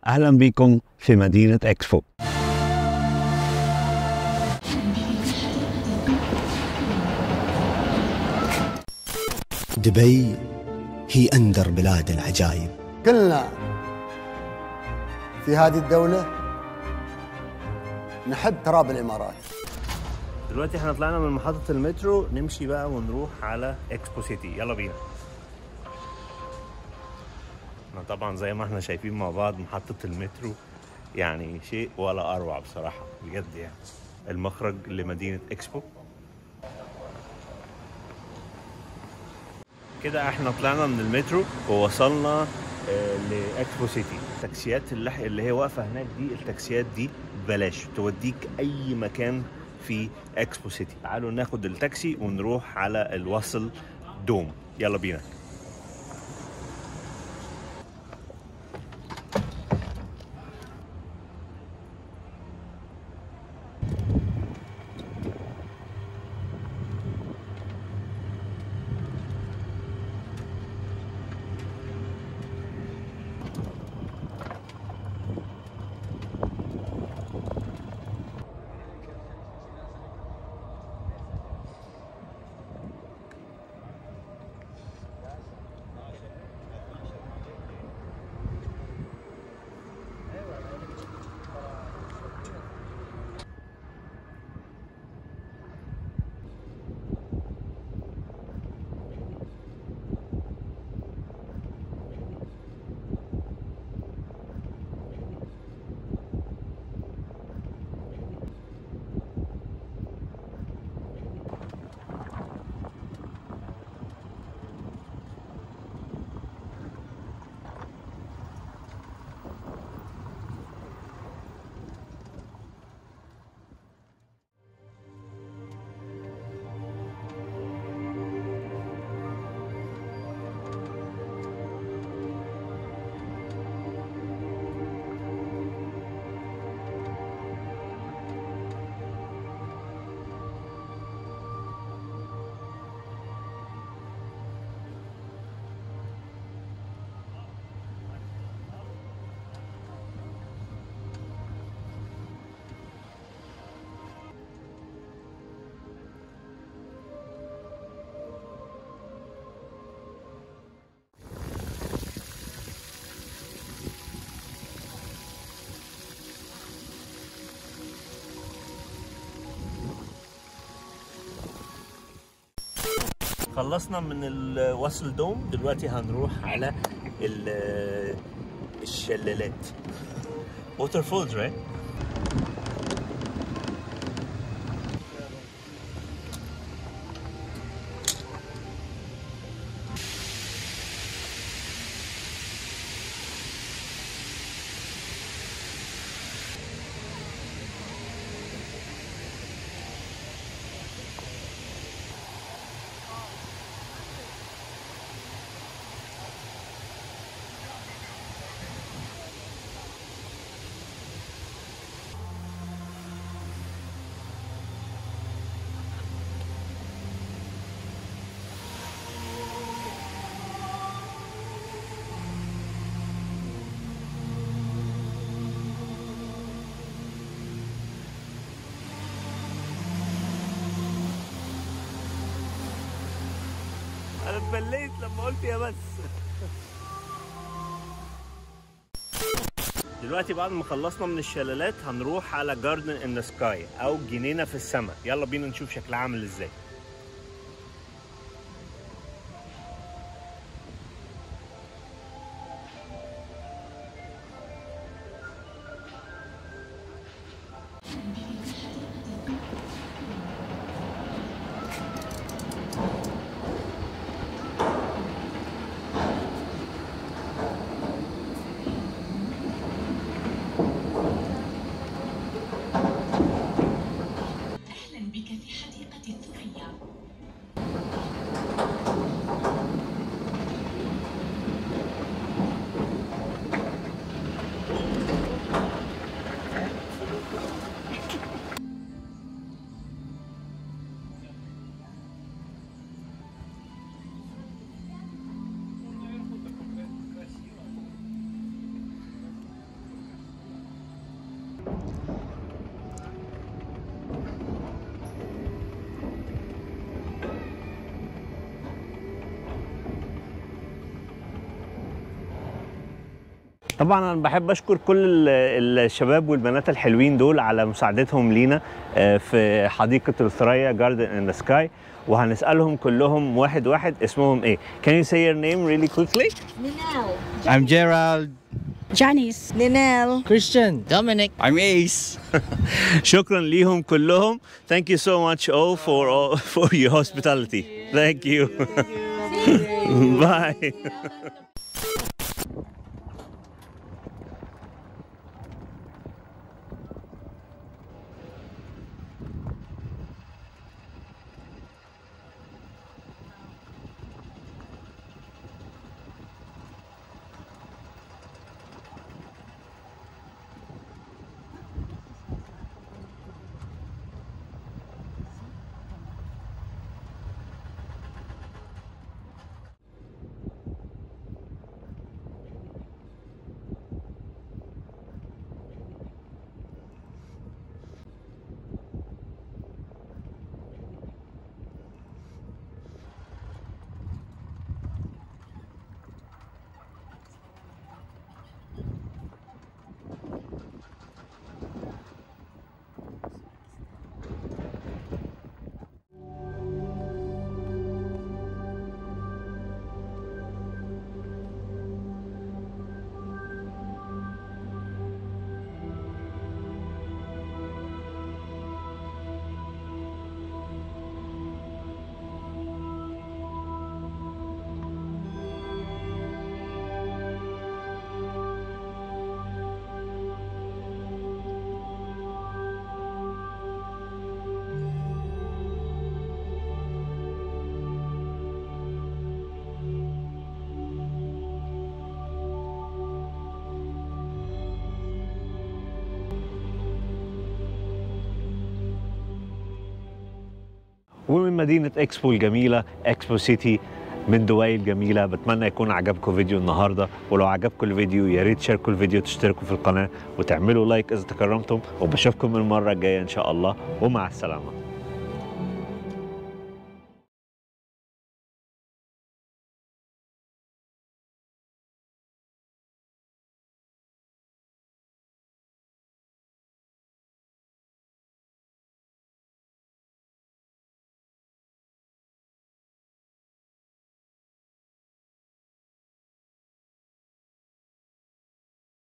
أهلا بكم في مدينة إكسبو دبي هي أندر بلاد العجائب كلنا في هذه الدولة نحب تراب الإمارات دلوقتي احنا طلعنا من محطة المترو نمشي بقى ونروح على اكسبو سيتي يلا بينا احنا طبعا زي ما احنا شايفين مع بعض محطة المترو يعني شيء ولا اروع بصراحة بجد يعني المخرج لمدينة اكسبو كده احنا طلعنا من المترو ووصلنا آه، لاكسبو سيتي التاكسيات اللي, اللي هي واقفه هناك دي التاكسيات دي ببلاش توديك اي مكان في اكسبو سيتي تعالوا ناخد التاكسي ونروح على الوصل دوم يلا بينا خلصنا من الوصل دوم دلوقتي هنروح على ال- الشلالات ووتر فولز right انا اتبليت لما قلت يا بس دلوقتي بعد ما خلصنا من الشلالات هنروح على جاردن ان سكاي او جنينه في السماء يلا بينا نشوف شكلها عامل ازاي أهلا بك في حديقة الثريا طبعا انا بحب اشكر كل ال- الشباب والبنات الحلوين دول على مساعدتهم لينا آه، في حديقه الثريا جاردن ان ذا سكاي وهنسالهم كلهم واحد واحد اسمهم ايه can you say your name really quickly I'm Gerald. Janice. Ninel. Christian. Dominic. I'm Ace. شكرا ليهم كلهم thank you so much all for all, for your hospitality thank you bye ومن مدينة اكسبو الجميلة اكسبو سيتي من دبي الجميلة بتمنى يكون عجبكم فيديو النهاردة ولو عجبكم الفيديو يا ريت تشاركوا الفيديو تشتركوا في القناة وتعملوا لايك إذا تكرمتم وبشوفكم المرة الجاية إن شاء الله ومع السلامة